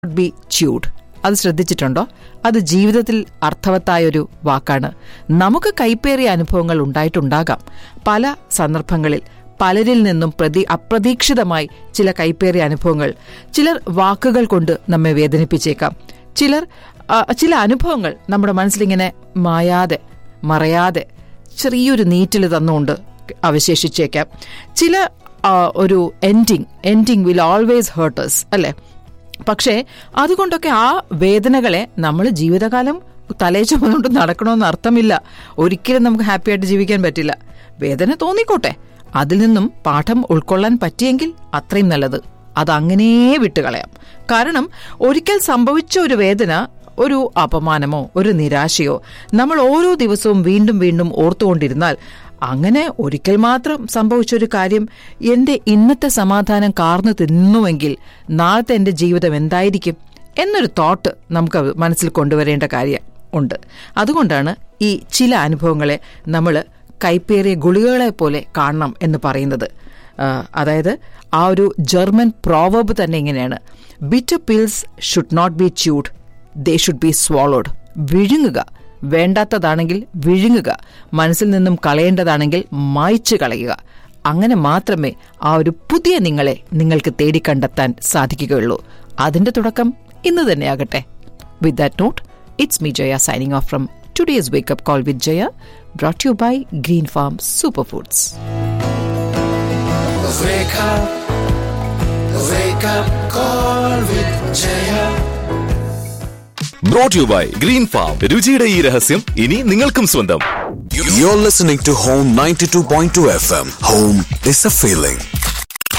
B ച്യൂഡ് അത് ശ്രദ്ധിച്ചിട്ടുണ്ടോ അത് ജീവിതത്തിൽ അർത്ഥവത്തായൊരു വാക്കാണ് നമുക്ക് കൈപ്പേറിയ അനുഭവങ്ങൾ ഉണ്ടായിട്ടുണ്ടാകാം പല സന്ദർഭങ്ങളിൽ പലരിൽ നിന്നും പ്രതി അപ്രതീക്ഷിതമായി ചില കൈപ്പേറിയ അനുഭവങ്ങൾ ചിലർ വാക്കുകൾ കൊണ്ട് നമ്മെ വേദനിപ്പിച്ചേക്കാം ചിലർ ആ, ചില അനുഭവങ്ങൾ നമ്മുടെ മനസ്സിലിങ്ങനെ മായാതെ മറയാതെ ചെറിയൊരു നീറ്റിൽ തന്നുകൊണ്ട് അവശേഷിച്ചേക്കാം ചില ആ, ഒരു ending ending will always hurt us അല്ലേ പക്ഷേ അതുകൊണ്ടൊക്കെ ആ വേദനകളെ നമ്മൾ ജീവിതകാലം തലേ ചുമന്നുകൊണ്ട് നടക്കണമെന്ന് അർത്ഥമില്ല ഒരിക്കലും നമുക്ക് ഹാപ്പി ആയിട്ട് ജീവിക്കാൻ പറ്റില്ല വേദന തോന്നിക്കോട്ടെ അതിൽ നിന്നും പാഠം ഉൾക്കൊള്ളാൻ പറ്റിയെങ്കിൽ അത്രയും നല്ലത് അത് അങ്ങനെ വിട്ടുകളയാം കാരണം ഒരിക്കൽ സംഭവിച്ച ഒരു വേദന ഒരു അപമാനമോ ഒരു നിരാശയോ നമ്മൾ ഓരോ ദിവസവും വീണ്ടും വീണ്ടും ഓർത്തുകൊണ്ടിരുന്നാൽ അങ്ങനെ ഒരിക്കൽ മാത്രം സംഭവിച്ച ഒരു കാര്യം എന്റെ ഇന്നത്തെ സമാധാനം കാർന്നു തിന്നുവെങ്കിൽ നാളത്തെ എന്റെ ജീവിതം എന്തായിരിക്കും എന്നൊരു തോട്ട് നമുക്ക് മനസ്സിൽ കൊണ്ടുവരേണ്ട കാര്യം ഉണ്ട് അതുകൊണ്ടാണ് ഈ ചില അനുഭവങ്ങളെ നമ്മൾ കൈപ്പേറിയ ഗുളികകളെ പോലെ കാണണം എന്ന് പറയുന്നത് ആ, അതായത് ആ ഒരു ജർമ്മൻ പ്രോവർബ് തന്നെ ഇങ്ങനെയാണ് bitter pills should not be chewed they should be swallowed വിഴുങ്ങുക വേണ്ടാത്തതാണെങ്കിൽ വിഴുങ്ങുക മനസ്സിൽ നിന്നും കളയേണ്ടതാണെങ്കിൽ മായ്ച്ചു കളയുക അങ്ങനെ മാത്രമേ ആ ഒരു പുതിയ നിങ്ങളെ നിങ്ങൾക്ക് തേടിക്കണ്ടെത്താൻ സാധിക്കുകയുള്ളൂ അതിന്റെ തുടക്കം ഇന്ന് തന്നെയാകട്ടെ with that note it's me Jaya signing off from today's wake up call with Jaya brought you by Green Farm Super Foods Wake up, wake up, call with Jaya. Brought you by Green Farm രുചിയുടെ ഈ രഹസ്യം ഇനി നിങ്ങൾക്കും സ്വന്തം You're listening to Home 92.2 FM. Home is a feeling.